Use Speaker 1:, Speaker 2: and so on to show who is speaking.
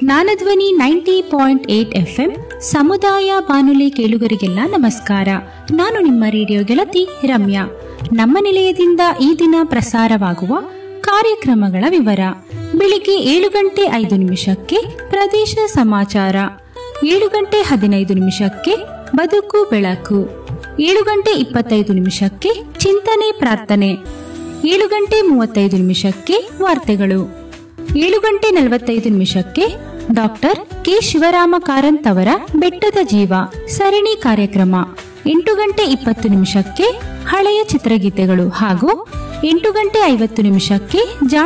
Speaker 1: ಜ್ಞಾನಧ್ವನಿ ninety point eight FM ಸಮುದಾಯ ಬಾನುಲಿ ಕೇಳುಗರಿಗೆಲ್ಲ ನಮಸ್ಕಾರ ನಾನು ನಿಮ್ಮ ರೇಡಿಯೋ ಗೆಳತಿ ರಮ್ಯಾ ನಮ್ಮ ನಿಲಯದಿಂದ ಈ ದಿನ ಪ್ರಸಾರವಾಗುವ ಕಾರ್ಯಕ್ರಮಗಳ ವಿವರ ಬೆಳಿಗ್ಗೆ ಏಳು ಗಂಟೆ ಐದು ನಿಮಿಷಕ್ಕೆ ಪ್ರದೇಶ ಸಮಾಚಾರ ಏಳು ಗಂಟೆ ಹದಿನೈದು ನಿಮಿಷಕ್ಕೆ ಬದುಕು ಬೆಳಕು ಏಳು ಗಂಟೆ ಇಪ್ಪತ್ತೈದು ನಿಮಿಷಕ್ಕೆ ಚಿಂತನೆ ಪ್ರಾರ್ಥನೆ ಏಳು ಗಂಟೆ ಮೂವತ್ತೈದು ನಿಮಿಷಕ್ಕೆ ವಾರ್ತೆಗಳು ಏಳು ಗಂಟೆ ನಲವತ್ತೈದು ನಿಮಿಷಕ್ಕೆ ಡಾಕ್ಟರ್ ಕೆ ಶಿವರಾಮ ಕಾರಂತ್ ಅವರ ಬೆಟ್ಟದ ಜೀವ ಸರಣಿ ಕಾರ್ಯಕ್ರಮ ಎಂಟು ಗಂಟೆ ಇಪ್ಪತ್ತು ನಿಮಿಷಕ್ಕೆ ಹಳೆಯ ಚಿತ್ರಗೀತೆಗಳು ಹಾಗೂ ಎಂಟು ಗಂಟೆ ಐವತ್ತು ನಿಮಿಷಕ್ಕೆ